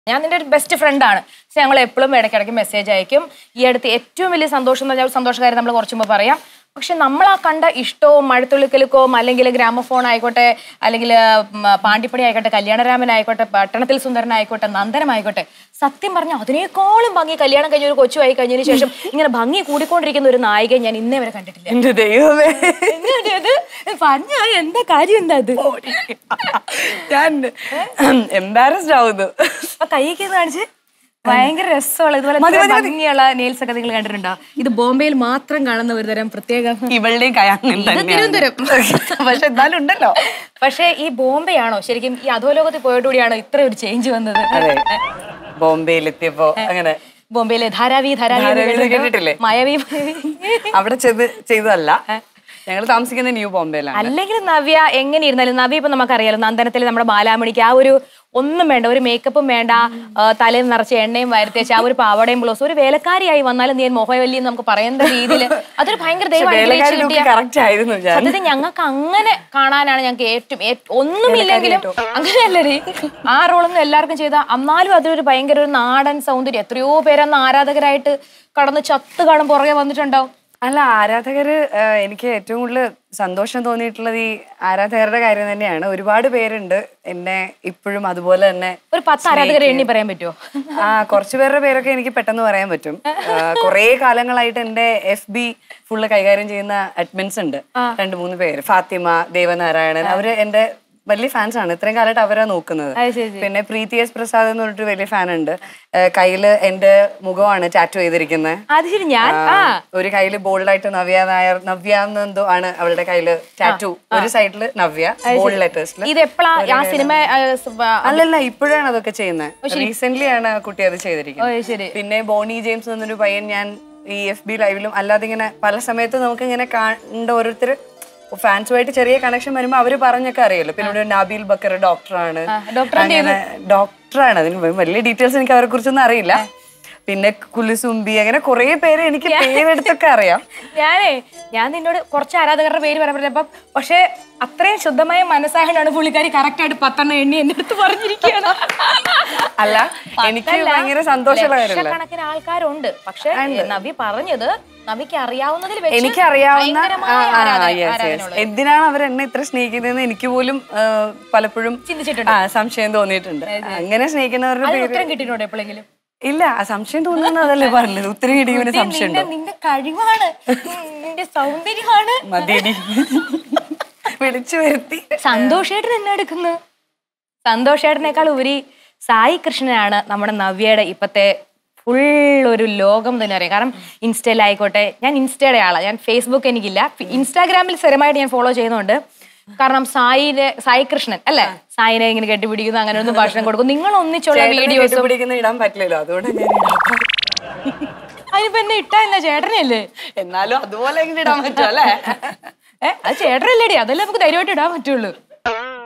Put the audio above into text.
ഞാൻ നിന്റെ ഒരു ബെസ്റ്റ് ഫ്രണ്ട് ആണ് പക്ഷെ ഞങ്ങൾ എപ്പോഴും ഇടയ്ക്കിടയ്ക്ക് മെസ്സേജ് അയക്കും ഈ അടുത്ത് ഏറ്റവും വലിയ സന്തോഷം എന്ന് പറഞ്ഞാൽ സന്തോഷകാര്യം നമ്മൾ കുറച്ച് മുമ്പ് പറയാം പക്ഷെ നമ്മൾ ആ കണ്ട ഇഷ്ടവും മഴത്തുള്ളിക്കലുക്കവും അല്ലെങ്കിൽ ഗ്രാമഫോൺ ആയിക്കോട്ടെ അല്ലെങ്കിൽ ഉം, പാണ്ടിപ്പണി ആയിക്കോട്ടെ കല്യാണരാമൻ ആയിക്കോട്ടെ പട്ടണത്തിൽ സുന്ദരൻ ആയിക്കോട്ടെ നന്ദനമായിക്കോട്ടെ സത്യം പറഞ്ഞാൽ അതിനേക്കാളും ഭംഗി കല്യാണം കഴിഞ്ഞ ഒരു കൊച്ചുമായി കഴിഞ്ഞതിന് ശേഷം ഇങ്ങനെ ഭംഗി കൂടിക്കൊണ്ടിരിക്കുന്ന ഒരു നായികയെ ഞാൻ ഇന്നേ വരെ കണ്ടിട്ടില്ല എന്റെ ദൈവമേ എങ്ങനെ അത് പറഞ്ഞ എന്താ കാര്യം എന്താ അത് ഞാൻ എംബാരസ്ഡ് ആവുന്നു അപ്പൊ കൈയൊക്കെ ഒന്ന് കാണിച്ച് ഭയങ്കര രസമുള്ള ഇതുപോലെ ഇത്ര ഭംഗിയുള്ള നെയിൽസ് ഒക്കെ നിങ്ങൾ കണ്ടിട്ടുണ്ടോ ഇത് ബോംബെയിൽ മാത്രം കാണുന്ന ഒരു തരം പ്രത്യേക ഇവളുടെയും കൈ അങ്ങനെ ഇത് തന്നെയാണ്. തിരുവനന്തപുരം പക്ഷെ എന്നാലും ഉണ്ടല്ലോ പക്ഷേ ഈ ബോംബെ ആണോ ശരിക്കും ഈ അധോലോകത്തിൽ പോയോടുകൂടിയാണോ ഇത്ര ഒരു ചേഞ്ച് വന്നത് അതെ ബോംബെയിൽ എത്തിയപ്പോ അങ്ങനെ ബോംബെയിലെ ധാരാവി ധാരാവി എന്ന് ധാരാവി എന്ന് കേട്ടിട്ടുണ്ടോ? കേട്ടിട്ടില്ലേ? മായാവി മായാവി. അവിടെ ചെയ്ത് ചെയ്തതല്ല ഞങ്ങൾ താമസിക്കുന്ന ന്യൂ ബോംബെയിലാണ് അല്ലെങ്കിൽ നവ്യ എങ്ങനെ ഇരുന്നാലും നവ്യ ഇപ്പൊ നമുക്കറിയാലോ നന്ദനത്തിൽ നമ്മുടെ ബാലാമണിക്ക് ആ ഒരു ഒന്നും വേണ്ട ഒരു മേക്കപ്പും വേണ്ട ആ, തലയിൽ നിറച്ച് എണ്ണയും വരുത്തേച്ച് ആ ഒരു പാവടയും ബ്ലൗസ് ഒരു വേലക്കാരിയായി വന്നാലും നീ മോഹവല്ലി എന്ന് നമുക്ക് പറയുന്ന രീതിയിൽ അതൊരു ഭയങ്കര ദൈവം അനുഗ്രഹിച്ച് വേലക്കാരി കിട്ടിയ- കറക്റ്റ് ആയിരുന്നു ഞാൻ സത്യത്തിൽ ഞങ്ങൾക്ക് അങ്ങനെ കാണാനാണ് ഞങ്ങൾക്ക് ഏറ്റവും ഏറ്റ്- ഒന്നുമില്ലെങ്കിലും അങ്ങനെയല്ലേ ആ റോളൊന്നും എല്ലാവർക്കും ചെയ്ത എന്നാലും അതൊരു ഭയങ്കര ഒരു നാടൻ സൗന്ദര്യം എത്രയോ പേരന്ന് ആരാധകരായിട്ട് കടന്ന് ചത്ത് കാണും പുറകെ വന്നിട്ടുണ്ടാവും അല്ല ആരാധകര് ആ, എനിക്ക് ഏറ്റവും കൂടുതൽ സന്തോഷം തോന്നിയിട്ടുള്ളത് ഈ ആരാധകരുടെ കാര്യം തന്നെയാണ് ഒരുപാട് പേരുണ്ട് എന്നെ ഇപ്പോഴും അതുപോലെ തന്നെ ഒരു പത്ത് ആരാധകരെ എണ്ണി പറയാൻ പറ്റുമോ ആ കുറച്ചു പേരുടെ പേരൊക്കെ എനിക്ക് പെട്ടെന്ന് പറയാൻ പറ്റും കുറെ കാലങ്ങളായിട്ട് എന്റെ എഫ് ബി ഫുള്ള് കൈകാര്യം ചെയ്യുന്ന അഡ്മിൻസ് ഉണ്ട് രണ്ട് മൂന്ന് പേര് ഫാത്തിമ ദേവനാരായണൻ അവര് എന്റെ വലിയ ഫാൻസ് ആണ് ഇത്രയും കാലമായിട്ട് അവരാ നോക്കുന്നത് അത് ശരി. പിന്നെ പ്രീതി എസ് പ്രസാദ് എന്ന് പറഞ്ഞിട്ട് വലിയ ഫാൻ ഉണ്ട് ഏഹ് കയ്യില് എന്റെ മുഖമാണ് ടാറ്റു ചെയ്തിരിക്കുന്നത് അത് ശരി ഞാൻ ആ ഒരു കയ്യില് ബോൾഡായിട്ട് നവ്യ നായർ നവ്യ എന്നെന്തോ ആണ് അവളുടെ കയ്യില് ടാറ്റു ഒരു സൈഡില് നവ്യ ബോൾഡ് ലെറ്റേഴ്സിൽ ഇത് എപ്പോഴാ ആ സിനിമ ആ, സ്- ആ, അല്ലല്ല ഇപ്പോഴാണ് അതൊക്കെ ചെയ്യുന്നത് റീസെന്റ് ആണ് ആ കുട്ടി അത് ഓ, ചെയ്തിരിക്കുന്നത് ശരി പിന്നെ ബോണി ജെയിംസ് എന്നൊരു പയ്യൻ ഞാൻ ഈ എഫ് ബി ലൈവിലും അല്ലാതെ ഇങ്ങനെ പല സമയത്ത് നമുക്ക് ഇങ്ങനെ കണ്ട ഓരോരുത്തർ ഫാൻസുമായിട്ട് ചെറിയ കണക്ഷൻ വരുമ്പോൾ അവര് പറഞ്ഞൊക്കെ അറിയാലോ പിന്നെ ഇവിടെ നാബിൽ ബക്കർ ഡോക്ടറാണ് അങ്ങനെ ഡോക്ടറാണ് അതിന് വലിയ ഡീറ്റെയിൽസ് എനിക്ക് അവരെ കുറിച്ചൊന്നും അറിയില്ല പിന്നെ കുലുസുമ്പി അങ്ങനെ കുറെ പേര് എനിക്ക് പേരെടുത്തൊക്കെ അറിയാം ഞാനേ ഞാൻ നിന്നോട് കുറച്ച് ആരാധകരുടെ പേര് പറയാൻ പറഞ്ഞപ്പം പക്ഷേ അത്രയും ശുദ്ധമായ മനസ്സായാണ് പുള്ളിക്കാരി കറക്റ്റ് ആയിട്ട് പത്തെണ്ണം എണ്ണി എന്റെ അടുത്ത് പറഞ്ഞിരിക്കുകയാണ് അല്ല എനിക്ക് ഭയങ്കര സന്തോഷമുള്ള കാര്യമല്ല ലക്ഷക്കണക്കിന് ആൾക്കാരുണ്ട് പക്ഷെ നവി പറഞ്ഞത് നവിക്ക് അറിയാവുന്നതിൽ വെച്ച് എനിക്ക് അറിയാവുന്ന ഭയങ്കരമായ ആ, ആ, ആരാധന- yes, yes. ആരാധനയുള്ളത്. എന്തിനാണ് അവർ എന്നെ ഇത്ര സ്നേഹിക്കുന്നതെന്ന് എനിക്ക് പോലും ആ, പലപ്പോഴും ചിന്തിച്ചിട്ടുണ്ട്. ആ, സംശയം തോന്നിയിട്ടുണ്ട് അങ്ങനെ സ്നേഹിക്കുന്നവരുടെ അതിന് പേര് ഉത്തരം കിട്ടിയിട്ടുണ്ടോ എപ്പോഴെങ്കിലും ഇല്ല ആ സംശയം തോന്നുന്നതല്ലേ പറഞ്ഞത് ഒത്തിരി ഇടിയുവിന് സംശയം നിന്റെ ഉണ്ടോ നിന്റെ കഴിവാണ് നിന്റെ സൗന്ദര്യമാണ് മതിയടി വിളിച്ചു വരുത്തി സന്തോഷേട്ടൻ എന്നെ എടുക്കുന്നു സന്തോഷേട്ടനേക്കാൾ ഉപരി സായി കൃഷ്ണനാണ് നമ്മുടെ നവ്യയുടെ ഇപ്പത്തെ ഫുൾ ഒരു ലോകം തന്നെ അറിയാം കാരണം ഇൻസ്റ്റയിലായിക്കോട്ടെ ഞാൻ ഇൻസ്റ്റയുടെ ആളാണ് ഞാൻ ഫേസ്ബുക്ക് എനിക്കില്ല ഇൻസ്റ്റാഗ്രാമിൽ സ്ഥിരമായിട്ട് ഞാൻ ഫോളോ ചെയ്യുന്നുണ്ട് കാരണം സായിനെ സായി കൃഷ്ണൻ അല്ലേ സായിനെ ഇങ്ങനെ കെട്ടിപ്പിടിക്കുന്നു അങ്ങനെ ഒന്ന് ഭക്ഷണം കൊടുക്കും നിങ്ങൾ ഒന്നിച്ചുള്ള വീഡിയോസും പിടിക്കുന്ന ഇടാൻ പറ്റില്ലല്ലോ അതുകൊണ്ട് ഞാൻ ഇടാത്ത. അതിനിപ്പോ എന്നെ ഇട്ടല്ല ചേട്ടനല്ലേ എന്നാലും അതുപോലെ എങ്ങനെ ഇടാൻ പറ്റും അല്ലേ ഏ അത് ചേട്ടനല്ലേടി അതല്ലേ നമുക്ക് ധൈര്യമായിട്ട് ഇടാൻ പറ്റുള്ളൂ